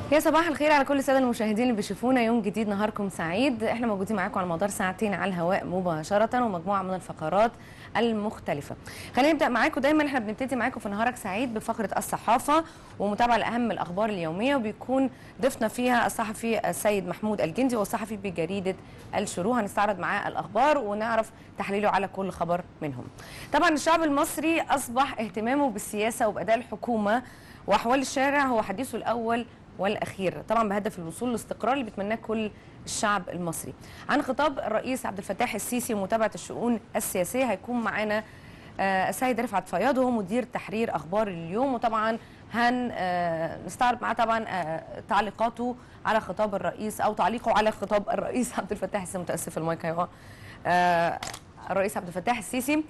يا صباح الخير على كل الساده المشاهدين اللي بيشوفونا يوم جديد نهاركم سعيد احنا موجودين معاكم على مدار ساعتين على الهواء مباشره ومجموعه من الفقرات المختلفه خلينا نبدا معاكم دايما احنا بنبتدي معاكم في نهارك سعيد بفقره الصحافه ومتابعه لاهم الاخبار اليوميه وبيكون ضيفنا فيها الصحفي السيد محمود الجندي والصحفي بجريده الشروق هنستعرض معاه الاخبار ونعرف تحليله على كل خبر منهم طبعا الشعب المصري اصبح اهتمامه بالسياسه وباداء الحكومه واحوال الشارع هو حديثه الاول والاخير طبعا بهدف الوصول لاستقرار اللي بيتمناه كل الشعب المصري عن خطاب الرئيس عبد الفتاح السيسي ومتابعه الشؤون السياسيه هيكون معانا آه، السيد رفعت فياض وهو مدير تحرير اخبار اليوم وطبعا هن آه، نستعرض معاه طبعا آه، تعليقاته على خطاب الرئيس او تعليقه على خطاب الرئيس عبد الفتاح السيسي متاسف المايك هيقع آه، الرئيس عبد الفتاح السيسي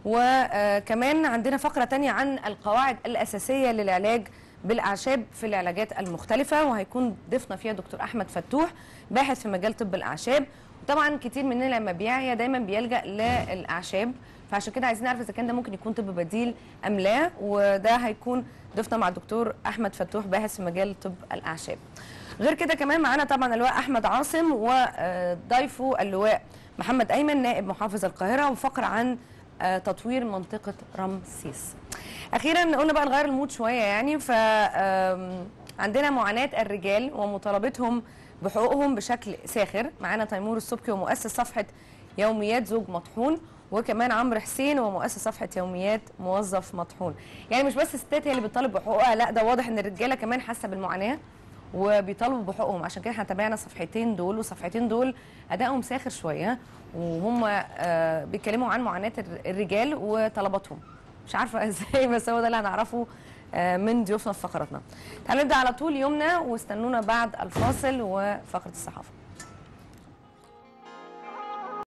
وكمان عندنا فقره تانية عن القواعد الاساسيه للعلاج بالاعشاب في العلاجات المختلفه وهيكون ضيفنا فيها دكتور احمد فتوح باحث في مجال طب الاعشاب وطبعا كتير مننا لما بيعيا دايما بيلجا للاعشاب فعشان كده عايزين نعرف اذا كان ده ممكن يكون طب بديل ام لا وده هيكون ضيفنا مع الدكتور احمد فتوح باحث في مجال طب الاعشاب غير كده كمان معانا طبعا اللواء احمد عاصم وضيفه اللواء محمد ايمن نائب محافظ القاهره وفقره عن آه، تطوير منطقه رمسيس اخيرا قلنا بقى نغير المود شويه يعني ف آم، عندنا معاناه الرجال ومطالبتهم بحقوقهم بشكل ساخر معانا تيمور السبكي ومؤسس صفحه يوميات زوج مطحون وكمان عمرو حسين ومؤسس صفحه يوميات موظف مطحون يعني مش بس الستات هي اللي بتطالب بحقوقها لا ده واضح ان الرجاله كمان حاسه بالمعاناه وبيطالبوا بحقوقهم عشان كده احنا تابعنا الصفحتين دول والصفحتين دول ادائهم ساخر شويه وهم آه، بيتكلموا عن معاناه الر- الرجال وطلباتهم مش عارفه ازاي بس هو ده اللي هنعرفه آه، من ضيوفنا في فقراتنا تعالوا نبدا على طول يومنا واستنونا بعد الفاصل وفقره الصحافه